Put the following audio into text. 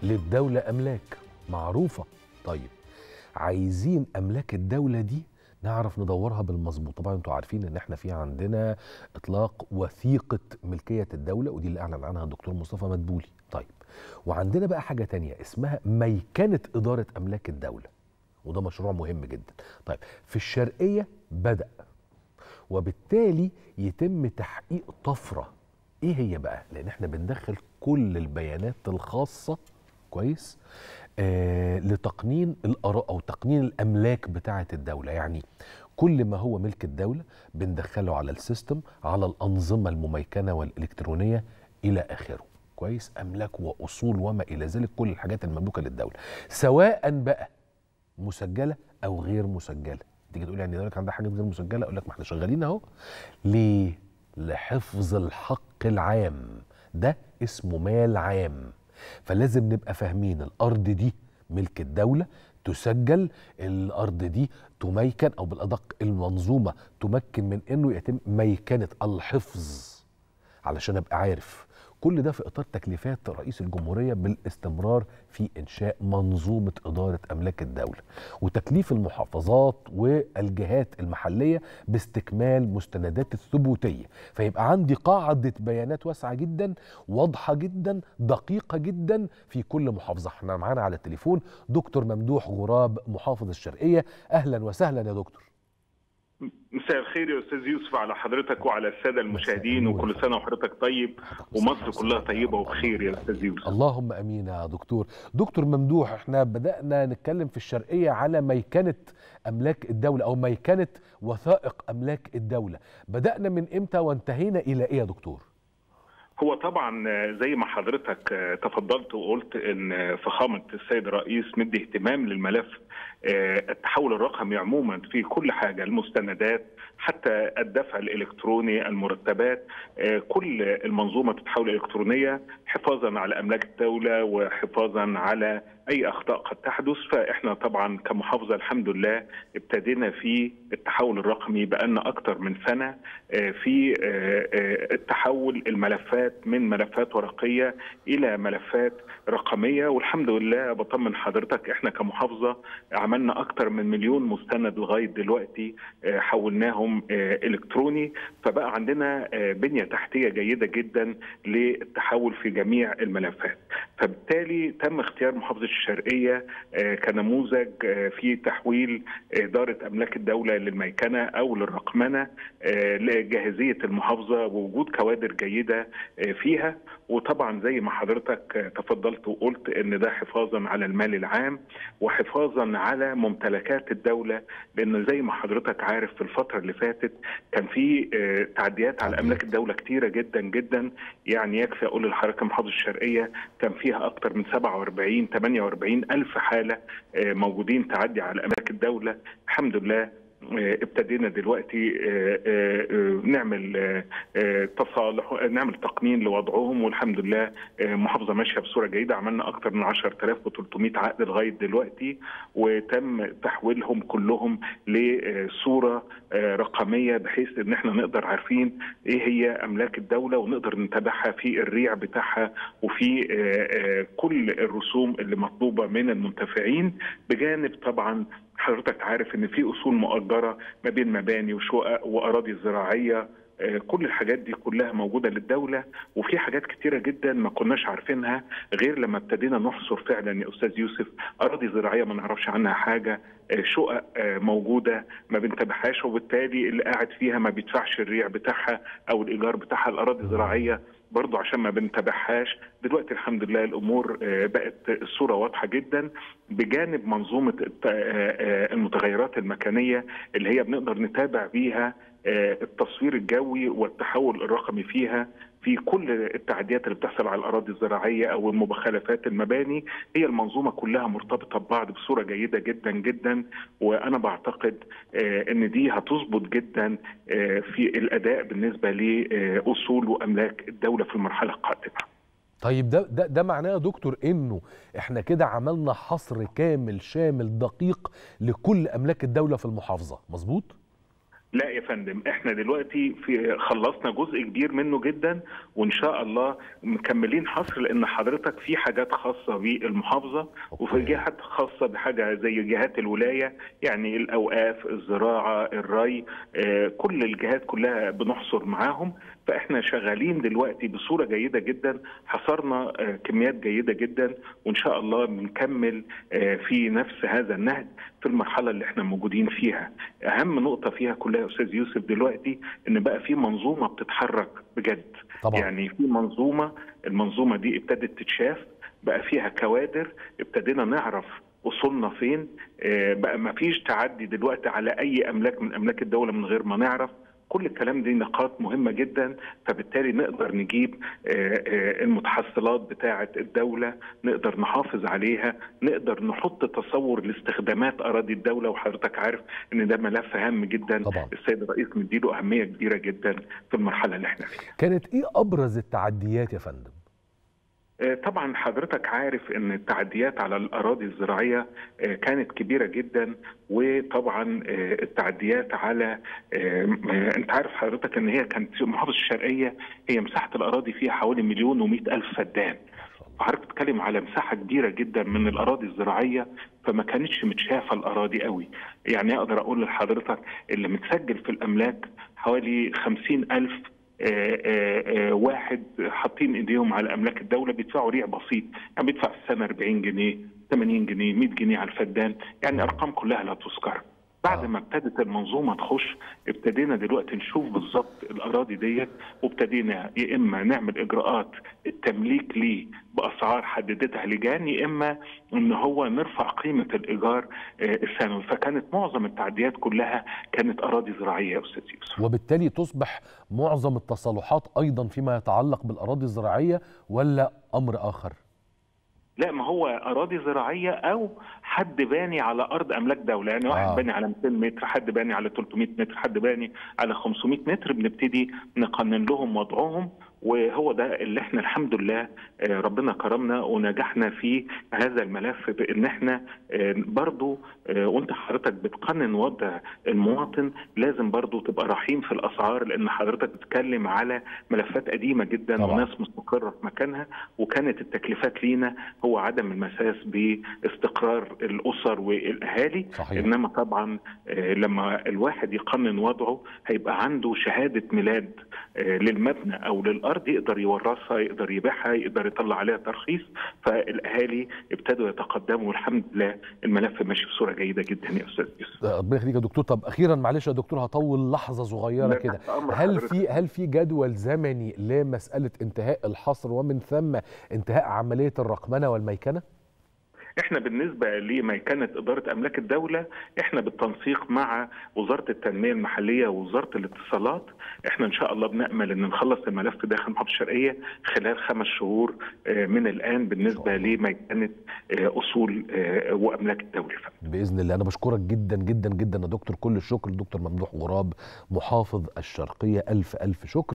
للدولة أملاك معروفة طيب عايزين أملاك الدولة دي نعرف ندورها بالمظبوط طبعا انتوا عارفين ان احنا في عندنا اطلاق وثيقة ملكية الدولة ودي اللي اعلن عنها الدكتور مصطفى مدبولي طيب وعندنا بقى حاجة تانية اسمها ميكنة إدارة أملاك الدولة وده مشروع مهم جدا طيب في الشرقية بدأ وبالتالي يتم تحقيق طفرة ايه هي بقى لان احنا بندخل كل البيانات الخاصة كويس آه لتقنين الآراء أو تقنين الأملاك بتاعة الدولة يعني كل ما هو ملك الدولة بندخله على السيستم على الأنظمة المميكنة والإلكترونية إلى آخره كويس أملاك وأصول وما إلى ذلك كل الحاجات المملوكة للدولة سواء بقى مسجلة أو غير مسجلة تيجي تقول يعني دولك عندها حاجات غير مسجلة أقول لك ما احنا شغالين أهو ليه؟ لحفظ الحق العام ده اسمه مال عام فلازم نبقى فاهمين الارض دي ملك الدوله تسجل الارض دي تميكن او بالادق المنظومه تمكن من انه يتم ميكنه الحفظ علشان ابقى عارف كل ده في اطار تكليفات رئيس الجمهوريه بالاستمرار في انشاء منظومه اداره املاك الدوله وتكليف المحافظات والجهات المحليه باستكمال مستندات الثبوتيه فيبقى عندي قاعده بيانات واسعه جدا واضحه جدا دقيقه جدا في كل محافظه احنا معانا على التليفون دكتور ممدوح غراب محافظ الشرقيه اهلا وسهلا يا دكتور مساء الخير يا استاذ يوسف على حضرتك وعلى الساده المشاهدين وكل سنه وحضرتك طيب ومصر كلها طيبه وبخير يا استاذ يوسف اللهم امين يا دكتور دكتور ممدوح احنا بدانا نتكلم في الشرقيه على ميكنه املاك الدوله او ميكنه وثائق املاك الدوله بدانا من امتى وانتهينا الى ايه يا دكتور هو طبعا زي ما حضرتك تفضلت وقلت ان فخامه السيد الرئيس مدي اهتمام للملف التحول الرقمي عموما في كل حاجه المستندات حتى الدفع الالكتروني المرتبات كل المنظومه تتحول الكترونيه حفاظا على املاك الدوله وحفاظا على اي اخطاء قد تحدث فاحنا طبعا كمحافظه الحمد لله ابتدينا في التحول الرقمي بقالنا اكثر من سنه في التحول الملفات من ملفات ورقيه الى ملفات رقميه والحمد لله بطمن حضرتك احنا كمحافظه عملنا اكثر من مليون مستند لغايه دلوقتي حولناهم الكتروني فبقى عندنا بنيه تحتيه جيده جدا للتحول في جميع الملفات فبالتالي تم اختيار محافظه الشرقيه كنموذج في تحويل اداره املاك الدوله للميكنه او للرقمنه لجاهزيه المحافظه ووجود كوادر جيده فيها وطبعا زي ما حضرتك تفضلت وقلت ان ده حفاظا على المال العام وحفاظا على ممتلكات الدوله لان زي ما حضرتك عارف في الفتره اللي فاتت كان في تعديات على املاك الدوله كتيره جدا جدا يعني يكفي اقول لحضرتك محافظه الشرقيه كان فيها اكثر من 47 48 الف حاله موجودين تعدي على املاك الدوله الحمد لله ابتدينا دلوقتي نعمل تصالح نعمل تقنين لوضعهم والحمد لله محافظه ماشيه بصوره جيده عملنا اكثر من 10300 عقد لغايه دلوقتي وتم تحويلهم كلهم لصوره رقميه بحيث ان احنا نقدر عارفين ايه هي املاك الدوله ونقدر نتابعها في الريع بتاعها وفي كل الرسوم اللي مطلوبه من المنتفعين بجانب طبعا حضرتك عارف ان في اصول مؤجره ما بين مباني وشقق واراضي زراعيه كل الحاجات دي كلها موجوده للدوله وفي حاجات كتيره جدا ما كناش عارفينها غير لما ابتدينا نحصر فعلا يا استاذ يوسف اراضي زراعيه ما نعرفش عنها حاجه شقق موجوده ما بنتابعهاش وبالتالي اللي قاعد فيها ما بيدفعش الريع بتاعها او الايجار بتاعها الاراضي الزراعيه برضه عشان ما بنتابعهاش دلوقتي الحمد لله الامور بقت الصوره واضحه جدا بجانب منظومه المتغيرات المكانيه اللي هي بنقدر نتابع بيها التصوير الجوي والتحول الرقمي فيها في كل التعديات اللي بتحصل على الاراضي الزراعيه او المخالفات المباني هي المنظومه كلها مرتبطه ببعض بصوره جيده جدا جدا وانا بعتقد ان دي هتظبط جدا في الاداء بالنسبه لاصول واملاك الدوله في المرحله القادمه. طيب ده ده ده معناه يا دكتور انه احنا كده عملنا حصر كامل شامل دقيق لكل املاك الدوله في المحافظه، مظبوط؟ لا يا فندم احنا دلوقتي في خلصنا جزء كبير منه جدا وان شاء الله مكملين حصر لان حضرتك في حاجات خاصه بالمحافظه وفي أوكي. جهات خاصه بحاجه زي جهات الولايه يعني الاوقاف الزراعه الري آه، كل الجهات كلها بنحصر معاهم فاحنا شغالين دلوقتي بصوره جيده جدا حصرنا آه، كميات جيده جدا وان شاء الله بنكمل آه، في نفس هذا النهج في المرحله اللي احنا موجودين فيها اهم نقطه فيها كلها يا استاذ يوسف دلوقتي ان بقى في منظومه بتتحرك بجد طبعا يعني في منظومه المنظومه دي ابتدت تتشاف بقى فيها كوادر ابتدينا نعرف وصلنا فين آه، بقى ما فيش تعدي دلوقتي على اي املاك من املاك الدوله من غير ما نعرف كل الكلام دي نقاط مهمه جدا فبالتالي نقدر نجيب آه، آه، المتحصلات بتاعه الدوله نقدر نحافظ عليها نقدر نحط تصور لاستخدامات اراضي الدوله وحضرتك عارف ان ده ملف هام جدا طبعا. السيد الرئيس مديله اهميه كبيره جدا في المرحله اللي احنا فيها كانت ايه ابرز التعديات يا فندم آه، طبعا حضرتك عارف ان التعديات على الاراضي الزراعيه آه، كانت كبيره جدا وطبعا آه، التعديات على آه، آه، انت عارف حضرتك ان هي كانت في محافظه الشرقيه هي مساحه الاراضي فيها حوالي مليون و الف فدان فحضرتك بتتكلم على مساحه كبيره جدا من الاراضي الزراعيه فما كانتش متشافه الاراضي قوي يعني اقدر اقول لحضرتك اللي متسجل في الاملاك حوالي خمسين الف آه، آه، آه، واحد حاطين ايديهم على املاك الدوله بيدفعوا ريع بسيط يعني بيدفع في السنه 40 جنيه 80 جنيه 100 جنيه على الفدان يعني ارقام كلها لا تذكر بعد آه. ما ابتدت المنظومه تخش ابتدينا دلوقتي نشوف بالظبط الاراضي ديت وابتدينا يا اما نعمل اجراءات التمليك ليه باسعار حددتها لجان يا اما ان هو نرفع قيمه الايجار آه، السنوي فكانت معظم التعديات كلها كانت اراضي زراعيه يا استاذ يوسف وبالتالي تصبح معظم التصالحات ايضا فيما يتعلق بالاراضي الزراعيه ولا امر اخر لا ما هو اراضي زراعيه او حد باني على ارض املاك دوله يعني واحد آه. باني على 200 متر حد باني على 300 متر حد باني على 500 متر بنبتدي نقنن لهم وضعهم وهو ده اللي احنا الحمد لله آه، ربنا كرمنا ونجحنا في هذا الملف بان احنا آه، برضو آه، وانت حضرتك بتقنن وضع المواطن لازم برضو تبقى رحيم في الاسعار لان حضرتك بتتكلم على ملفات قديمه جدا طبعا. وناس مستقره في مكانها وكانت التكليفات لينا هو عدم المساس باستقرار الاسر والاهالي صحيح انما طبعا آه، لما الواحد يقنن وضعه هيبقى عنده شهاده ميلاد آه، للمبنى او للارض يقدر يورثها يقدر يبيعها يقدر يطلع عليها ترخيص فالاهالي ابتدوا يتقدموا والحمد لله الملف ماشي بصوره جيده جدا يا استاذ يوسف ربنا يخليك يا دكتور طب اخيرا معلش يا دكتور هطول لحظه صغيره لا، كده تحت أمر هل حضرتك. في هل في جدول زمني لمساله انتهاء الحصر ومن ثم انتهاء عمليه الرقمنه والميكنه احنا بالنسبه لميكنه اداره املاك الدوله احنا بالتنسيق مع وزاره التنميه المحليه ووزاره الاتصالات احنا ان شاء الله بنامل ان نخلص الملف داخل محافظه الشرقيه خلال خمس شهور آه، من الان بالنسبه لميكنه آه، اصول آه، واملاك الدوله باذن الله انا بشكرك جدا جدا جدا يا دكتور كل الشكر دكتور ممدوح غراب محافظ الشرقيه الف الف شكر